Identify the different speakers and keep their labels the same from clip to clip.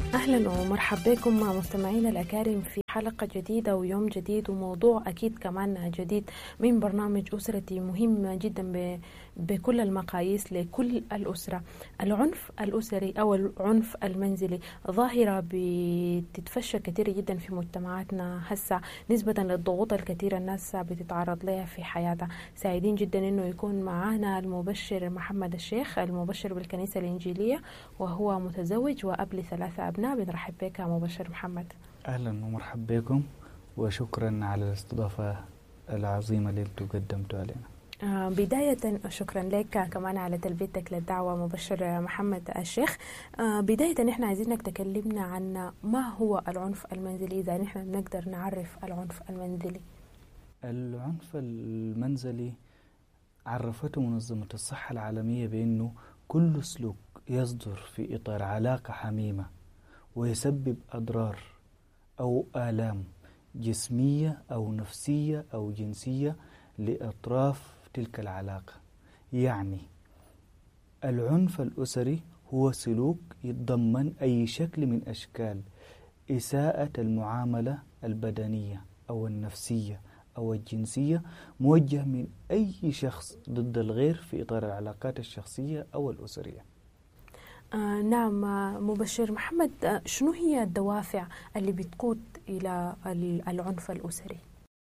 Speaker 1: أهلا ومرحبا بكم مستمعينا الأكارم في حلقة جديدة ويوم جديد وموضوع أكيد كمان جديد من برنامج أسرتي مهم جدا بكل المقاييس لكل الأسرة العنف الأسري أو العنف المنزلي ظاهرة بتتفشى كثير جدا في مجتمعاتنا هسه نسبة للضغوط الكثيرة الناس بتتعرض لها في حياتها سعيدين جدا أنه يكون معنا المبشر محمد الشيخ المبشر بالكنيسة الإنجيلية وهو متزوج وأب لثلاثة أبناء بنرحب بك مبشر محمد
Speaker 2: أهلا ومرحبا بكم وشكرا على الاستضافة العظيمة اللي انتم قدمتوا علينا
Speaker 1: آه بداية شكرا لك كمان على تلبيتك للدعوة مبشر محمد الشيخ آه بداية نحن عايزينك تكلمنا عن ما هو العنف المنزلي إذا نحن نقدر نعرف العنف المنزلي
Speaker 2: العنف المنزلي عرفته منظمة الصحة العالمية بأنه كل سلوك يصدر في إطار علاقة حميمة ويسبب أضرار أو آلام جسمية أو نفسية أو جنسية لأطراف تلك العلاقة يعني العنف الأسري هو سلوك يتضمن أي شكل من أشكال إساءة المعاملة البدنية أو النفسية أو الجنسية موجه من أي شخص ضد الغير في إطار العلاقات الشخصية أو الأسرية
Speaker 1: آه نعم مبشر محمد آه شنو هي الدوافع اللي بتقود إلى العنف الأسري؟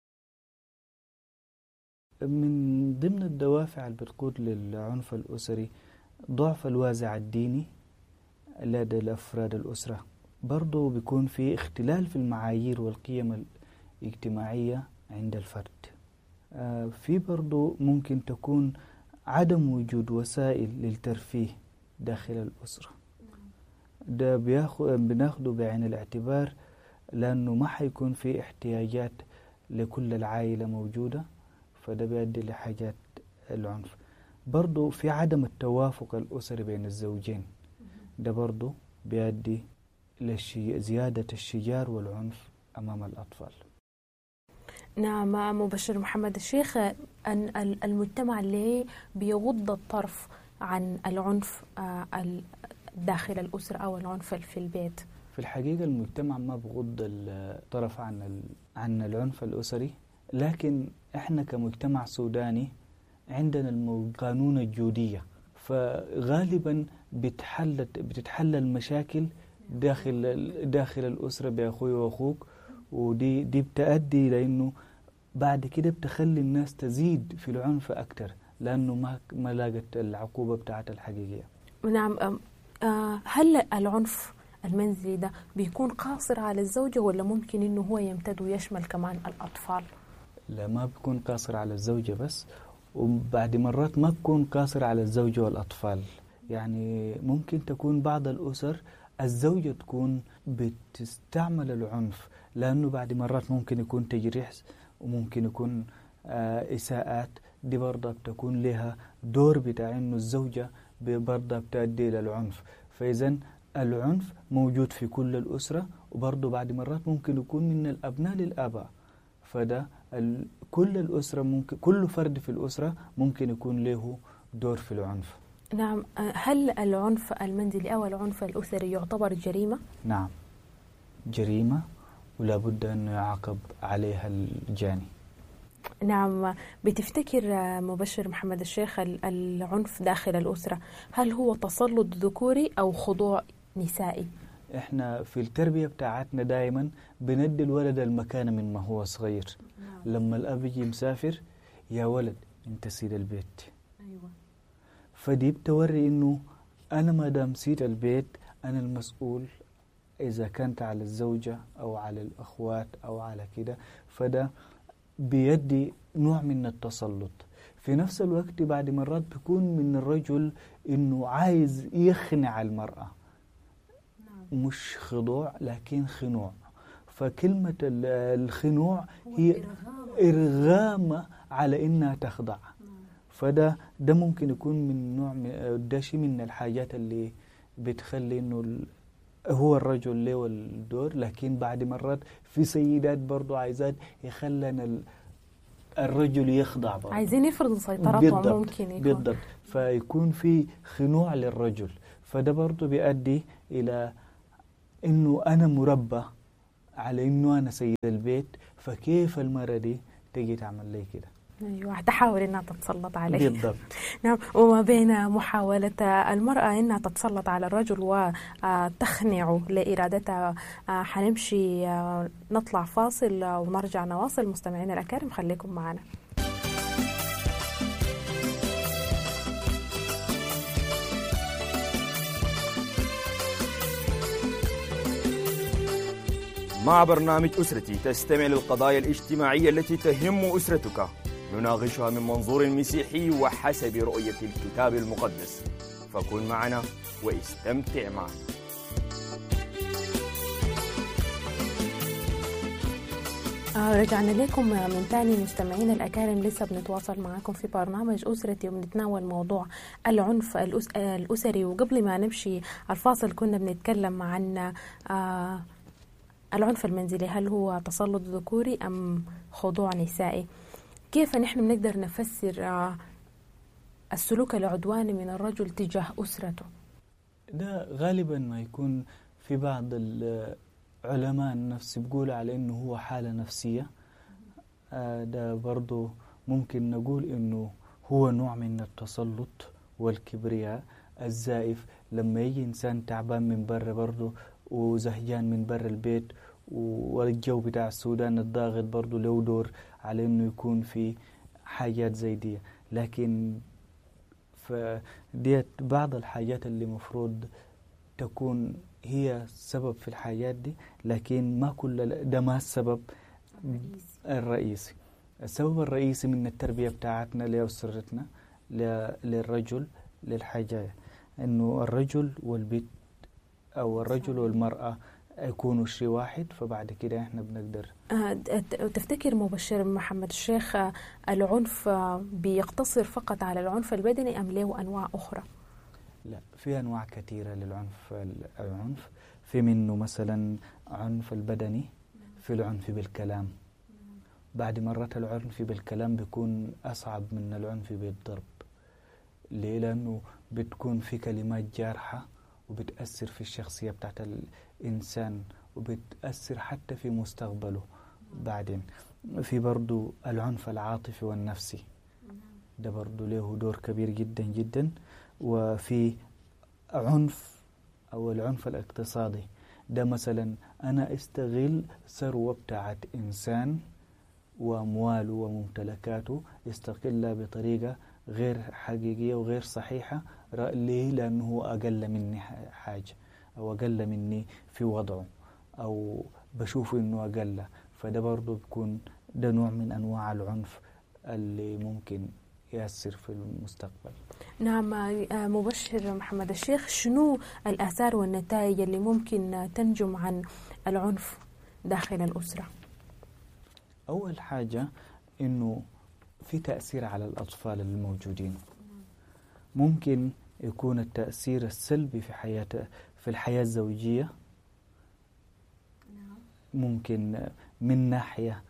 Speaker 2: من ضمن الدوافع اللي بتقود للعنف الأسري ضعف الوازع الديني لدى الأفراد الأسرة برضو بيكون في اختلال في المعايير والقيم الاجتماعية عند الفرد آه في برضو ممكن تكون عدم وجود وسائل للترفيه داخل الأسرة ده بناخده بعين الاعتبار لأنه ما حيكون في احتياجات لكل العائلة موجودة فده بيؤدي لحاجات العنف برضو في عدم التوافق الأسري بين الزوجين ده برضو بيؤدي لزيادة الشجار والعنف أمام الأطفال
Speaker 1: نعم مبشر محمد الشيخ أن المجتمع اللي بيغض الطرف عن العنف داخل الأسرة أو العنف في البيت
Speaker 2: في الحقيقة المجتمع ما بغض الطرف عن عن العنف الأسري لكن احنا كمجتمع سوداني عندنا قانون الجودية فغالبا بتحل بتتحل المشاكل داخل داخل الأسرة بأخوي وأخوك ودي دي بتأدي لأنه بعد كده بتخلي الناس تزيد في العنف أكتر لأنه ما ما لاقت العقوبة بتاعتها الحقيقية
Speaker 1: نعم هل العنف المنزلي ده بيكون قاصر على الزوجة ولا ممكن إنه هو يمتد ويشمل كمان الأطفال؟
Speaker 2: لا ما بيكون قاصر على الزوجة بس وبعد مرات ما بيكون قاصر على الزوجة والأطفال يعني ممكن تكون بعض الأسر الزوجة تكون بتستعمل العنف لأنه بعد مرات ممكن يكون تجريح وممكن يكون آه إساءات دي برضه بتكون لها دور بتاع إنه الزوجة برضه بتؤدي إلى العنف فإذا العنف موجود في كل الأسرة وبرضه بعد مرات ممكن يكون من الأبناء للآباء فده كل الأسرة ممكن كل فرد في الأسرة ممكن يكون له دور في العنف
Speaker 1: نعم هل العنف المنزلي أو العنف الأسري يعتبر جريمة؟
Speaker 2: نعم جريمة ولا بد أن يعاقب عليها الجاني
Speaker 1: نعم بتفتكر مبشر محمد الشيخ العنف داخل الأسرة هل هو تسلط ذكوري أو خضوع نسائي؟
Speaker 2: احنا في التربية بتاعتنا دائما بندي الولد المكانة من ما هو صغير نعم. لما الأب يجي مسافر يا ولد انت سيد البيت أيوة. فدي بتوري انه انا ما دام سيد البيت انا المسؤول اذا كانت على الزوجة او على الاخوات او على كده فده بيدي نوع من التسلط في نفس الوقت بعد مرات بيكون من الرجل انه عايز يخنع المرأة نعم. مش خضوع لكن خنوع فكلمة الخنوع هي إرغام على إنها تخضع نعم. فده ده ممكن يكون من نوع ده شيء من الحاجات اللي بتخلي إنه هو الرجل له الدور لكن بعد مرات في سيدات برضو عايزات يخلن الرجل يخضع برضو
Speaker 1: عايزين يفرضوا سيطرتهم ممكن يكون
Speaker 2: بالضبط فيكون في خنوع للرجل فده برضو بيؤدي إلى إنه أنا مربى على إنه أنا سيد البيت فكيف المرأة دي تجي تعمل لي كده
Speaker 1: ايوه تحاول انها تتسلط عليه
Speaker 2: بالضبط
Speaker 1: نعم وما بين محاولة المرأة انها تتسلط على الرجل وتخنعه لارادتها آه، حنمشي آه، نطلع فاصل ونرجع نواصل مستمعينا الاكارم خليكم معنا
Speaker 3: مع برنامج أسرتي تستمع للقضايا الاجتماعية التي تهم أسرتك نناقشها من منظور مسيحي وحسب رؤية الكتاب المقدس فكن معنا واستمتع معنا
Speaker 1: آه رجعنا لكم من تاني مستمعين الأكارم لسه بنتواصل معاكم في برنامج أسرتي وبنتناول موضوع العنف الأس... الأسري وقبل ما نمشي الفاصل كنا بنتكلم عن آه العنف المنزلي هل هو تسلط ذكوري أم خضوع نسائي كيف نحن بنقدر نفسر آه السلوك العدواني من الرجل تجاه أسرته
Speaker 2: ده غالبا ما يكون في بعض علماء النفس بيقولوا على انه هو حالة نفسية آه ده برضو ممكن نقول انه هو نوع من التسلط والكبرياء الزائف لما يجي انسان تعبان من برا برضو وزهجان من برا البيت والجو بتاع السودان الضاغط برضو له دور على انه يكون في حاجات زي دي لكن فديت بعض الحاجات اللي مفروض تكون هي سبب في الحاجات دي لكن ما كل ده ما السبب الرئيسي السبب الرئيسي من التربية بتاعتنا لأسرتنا للرجل للحاجة انه الرجل والبيت او الرجل والمرأة يكونوا شيء واحد فبعد كده احنا بنقدر
Speaker 1: آه تفتكر مبشر محمد الشيخ العنف بيقتصر فقط على العنف البدني ام له انواع اخرى؟
Speaker 2: لا في انواع كثيره للعنف العنف في منه مثلا عنف البدني في العنف بالكلام بعد مرات العنف بالكلام بيكون اصعب من العنف بالضرب ليه لانه بتكون في كلمات جارحه وبتاثر في الشخصيه بتاعت الانسان وبتاثر حتى في مستقبله بعدين في برضو العنف العاطفي والنفسي ده برضو له دور كبير جدا جدا وفي عنف أو العنف الاقتصادي ده مثلا أنا استغل ثروة بتاعت إنسان وأمواله وممتلكاته استغلها بطريقة غير حقيقية وغير صحيحة ليه لأنه هو أقل مني حاجة أو أقل مني في وضعه أو بشوفه إنه أقل فده برضه بيكون ده نوع من أنواع العنف اللي ممكن يأثر في المستقبل
Speaker 1: نعم آه، مبشر محمد الشيخ شنو الآثار والنتائج اللي ممكن تنجم عن العنف داخل الأسرة
Speaker 2: أول حاجة إنه في تأثير على الأطفال الموجودين ممكن يكون التأثير السلبي في حياة في الحياة الزوجية ممكن من ناحية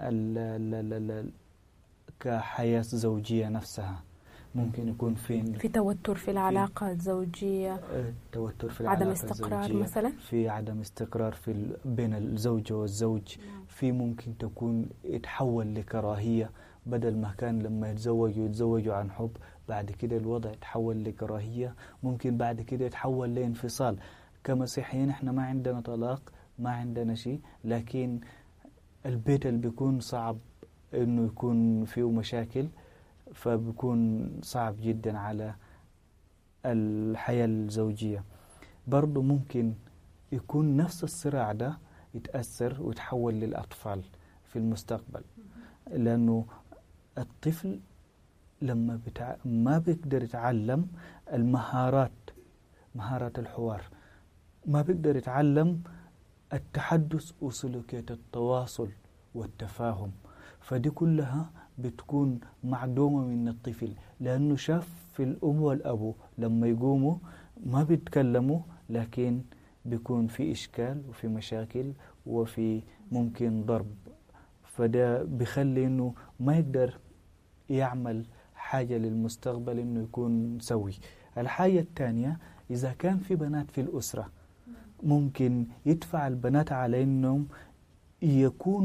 Speaker 2: كحياة زوجية نفسها ممكن يكون في
Speaker 1: في توتر في العلاقة الزوجية
Speaker 2: آه، توتر في
Speaker 1: العلاقة عدم استقرار الزوجية مثلا
Speaker 2: في عدم استقرار في بين الزوجة والزوج نعم. في ممكن تكون يتحول لكراهية بدل ما كان لما يتزوجوا يتزوجوا عن حب بعد كده الوضع يتحول لكراهية ممكن بعد كده يتحول لانفصال كمسيحيين احنا ما عندنا طلاق ما عندنا شيء لكن البيت اللي بيكون صعب انه يكون فيه مشاكل فبيكون صعب جدا على الحياة الزوجية برضو ممكن يكون نفس الصراع ده يتأثر ويتحول للأطفال في المستقبل لأنه الطفل لما بتع... ما بيقدر يتعلم المهارات مهارات الحوار ما بيقدر يتعلم التحدث وسلوكية التواصل والتفاهم فدي كلها بتكون معدومة من الطفل لأنه شاف في الأم والأبو لما يقوموا ما بيتكلموا لكن بيكون في إشكال وفي مشاكل وفي ممكن ضرب فده بيخلي إنه ما يقدر يعمل حاجة للمستقبل إنه يكون سوي الحاجة الثانية إذا كان في بنات في الأسرة ممكن يدفع البنات على انهم يكون